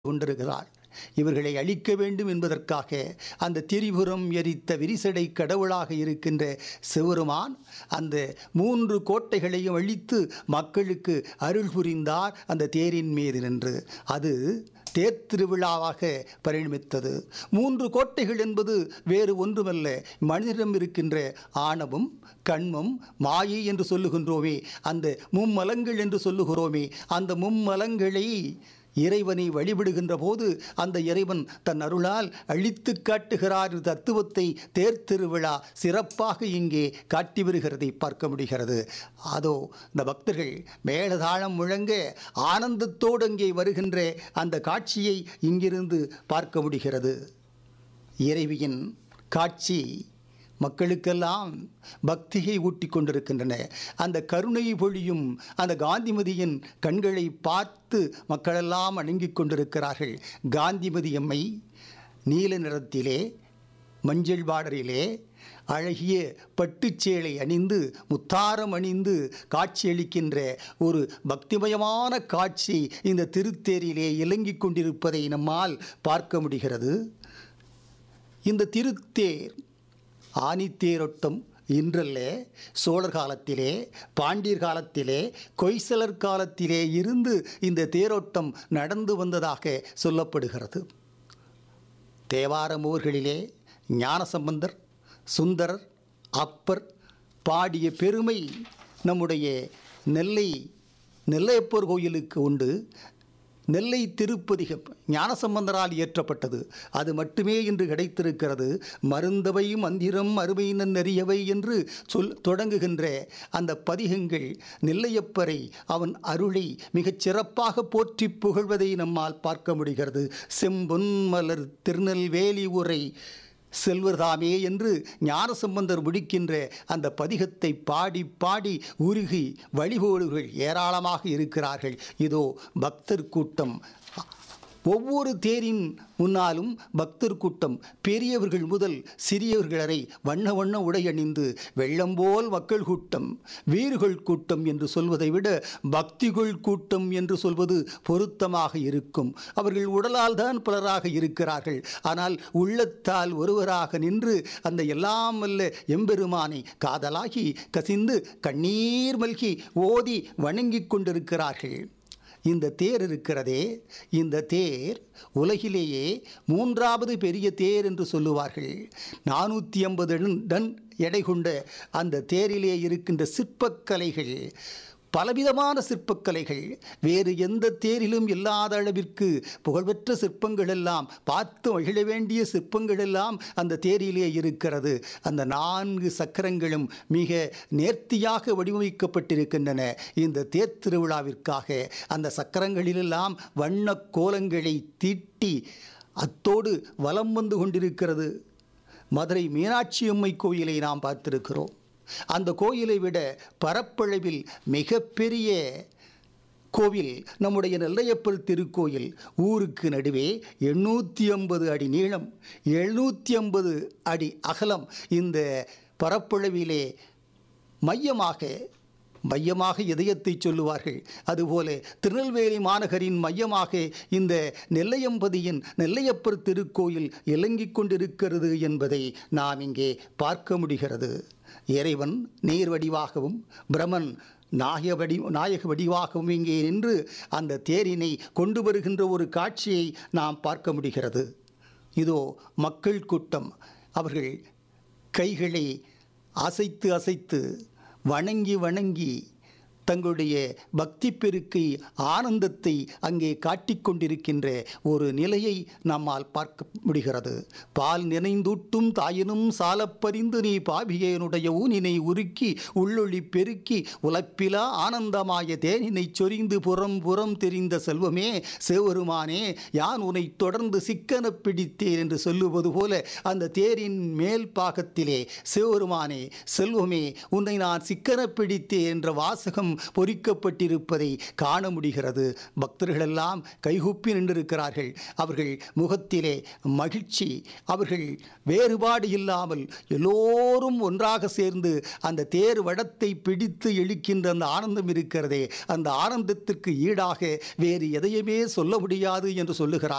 கொண்டிருக்கிறாள் இவர்களை அழிக்க வேண்டும் என்பதற்காக அந்த திரிபுரம் எரித்த விரிசடை கடவுளாக இருக்கின்ற சிவருமான் அந்த மூன்று கோட்டைகளையும் அழித்து மக்களுக்கு அருள் புரிந்தார் அந்த தேரின் மீது நின்று அது தேர் திருவிழாவாக பரிணமித்தது மூன்று கோட்டைகள் என்பது வேறு ஒன்றுமல்ல மனிதனிடம் இருக்கின்ற ஆணவம் கண்மம் மாயை என்று சொல்லுகின்றோமே அந்த மும்மலங்கள் என்று சொல்லுகிறோமே அந்த மும்மலங்களை இறைவனை வழிபடுகின்ற போது அந்த இறைவன் தன் அருளால் அழித்து காட்டுகிறார் தத்துவத்தை தேர் திருவிழா சிறப்பாக இங்கே காட்டி வருகிறதை பார்க்க முடிகிறது அதோ இந்த பக்தர்கள் மேலதாளம் முழங்க ஆனந்தத்தோடு அங்கே வருகின்ற அந்த காட்சியை இங்கிருந்து பார்க்க முடிகிறது இறைவியின் காட்சி மக்களுக்கெல்லாம் பக்தியை ஊட்டி கொண்டிருக்கின்றன அந்த கருணை பொழியும் அந்த காந்திமதியின் கண்களை பார்த்து மக்களெல்லாம் அணங்கிக் கொண்டிருக்கிறார்கள் காந்திமதி அம்மை நீல நிறத்திலே மஞ்சள் பார்டரிலே அழகிய பட்டுச்சேலை அணிந்து முத்தாரம் அணிந்து காட்சியளிக்கின்ற ஒரு பக்திமயமான காட்சி இந்த திருத்தேரிலே இலங்கிக் கொண்டிருப்பதை நம்மால் பார்க்க முடிகிறது இந்த திருத்தேர் ஆனித்தேரோட்டம் இன்றல்ல சோழர் காலத்திலே பாண்டியர் காலத்திலே கொய்சலர் காலத்திலே இருந்து இந்த தேரோட்டம் நடந்து வந்ததாக சொல்லப்படுகிறது தேவார ஊர்களிலே ஞானசம்பந்தர் சுந்தரர் அப்பர் பாடிய பெருமை நம்முடைய நெல்லை நெல்லையப்பர் கோயிலுக்கு உண்டு நெல்லை திருப்பதிகம் ஞானசம்பந்தரால் இயற்றப்பட்டது அது மட்டுமே இன்று கிடைத்திருக்கிறது மருந்தவை மந்திரம் அருமை நெறியவை என்று சொல் தொடங்குகின்ற அந்த பதிகங்கள் நெல்லையப்பரை அவன் அருளை மிகச் சிறப்பாக போற்றி புகழ்வதை நம்மால் பார்க்க முடிகிறது செம்பொன் மலர் திருநெல்வேலி உரை செல்வர்தாமே என்று ஞானசம்பந்தர் முடிக்கின்ற அந்த பதிகத்தை பாடி பாடி உருகி வழிபோடுகள் ஏராளமாக இருக்கிறார்கள் இதோ பக்தர் கூட்டம் ஒவ்வொரு தேரின் முன்னாலும் பக்தர் கூட்டம் பெரியவர்கள் முதல் சிறியவர்கள் வரை வண்ண வண்ண உடை அணிந்து வெள்ளம்போல் மக்கள் கூட்டம் வீர்கள் கூட்டம் என்று சொல்வதை விட பக்திகள் கூட்டம் என்று சொல்வது பொருத்தமாக இருக்கும் அவர்கள் உடலால் தான் பலராக இருக்கிறார்கள் ஆனால் உள்ளத்தால் ஒருவராக நின்று அந்த எல்லாம் வல்ல எம்பெருமானை காதலாகி கசிந்து கண்ணீர் மல்கி ஓதி வணங்கிக் கொண்டிருக்கிறார்கள் இந்த தேர் இருக்கிறதே இந்த தேர் உலகிலேயே மூன்றாவது பெரிய தேர் என்று சொல்லுவார்கள் நானூற்றி ஐம்பது டன் எடை கொண்ட அந்த தேரிலே இருக்கின்ற சிற்பக்கலைகள் பலவிதமான சிற்பக்கலைகள் வேறு எந்த தேரிலும் இல்லாத அளவிற்கு புகழ்பெற்ற சிற்பங்கள் எல்லாம் பார்த்து மகிழ வேண்டிய சிற்பங்கள் எல்லாம் அந்த தேரிலே இருக்கிறது அந்த நான்கு சக்கரங்களும் மிக நேர்த்தியாக வடிவமைக்கப்பட்டிருக்கின்றன இந்த தேர் திருவிழாவிற்காக அந்த சக்கரங்களிலெல்லாம் வண்ண கோலங்களை தீட்டி அத்தோடு வலம் வந்து கொண்டிருக்கிறது மதுரை மீனாட்சி அம்மை கோயிலை நாம் பார்த்திருக்கிறோம் அந்த கோயிலை விட பரப்பளவில் மிகப்பெரிய கோவில் நம்முடைய நெல்லையப்பர் திருக்கோயில் ஊருக்கு நடுவே எண்ணூற்றி ஐம்பது அடி நீளம் எழுநூற்றி ஐம்பது அடி அகலம் இந்த பரப்பளவிலே மையமாக மையமாக இதயத்தை சொல்லுவார்கள் அதுபோல திருநெல்வேலி மாநகரின் மையமாக இந்த நெல்லையம்பதியின் நெல்லையப்பர் திருக்கோயில் இலங்கிக் கொண்டிருக்கிறது என்பதை நாம் இங்கே பார்க்க முடிகிறது இறைவன் நீர் வடிவாகவும் பிரமன் நாயக வடி நாயக வடிவாகவும் இங்கே நின்று அந்த தேரினை கொண்டு வருகின்ற ஒரு காட்சியை நாம் பார்க்க முடிகிறது இதோ மக்கள் கூட்டம் அவர்கள் கைகளை அசைத்து அசைத்து வணங்கி வணங்கி தங்களுடைய பக்தி பெருக்கை ஆனந்தத்தை அங்கே காட்டிக்கொண்டிருக்கின்ற ஒரு நிலையை நம்மால் பார்க்க முடிகிறது பால் நினைந்தூட்டும் தாயினும் சாலப்பறிந்து நீ பாபியனுடைய ஊனினை உருக்கி உள்ளொளி பெருக்கி உழைப்பிலா ஆனந்தமாய தேனினை சொரிந்து புறம் புறம் தெரிந்த செல்வமே சிவருமானே யான் உன்னை தொடர்ந்து சிக்கன பிடித்தேன் என்று சொல்லுவது போல அந்த தேரின் மேல் பாகத்திலே சிவருமானே செல்வமே உன்னை நான் சிக்கன பிடித்தேன் என்ற வாசகம் பொறிக்கப்பட்டிருப்பதை காண முடிகிறது பக்தர்களெல்லாம் கைகூப்பி நின்றிருக்கிறார்கள் அவர்கள் முகத்திலே மகிழ்ச்சி அவர்கள் வேறுபாடு இல்லாமல் எல்லோரும் ஒன்றாக சேர்ந்து அந்த தேர் வடத்தை பிடித்து இழுக்கின்ற அந்த ஆனந்தம் இருக்கிறதே அந்த ஆனந்தத்திற்கு ஈடாக வேறு எதையுமே சொல்ல முடியாது என்று சொல்லுகிறார்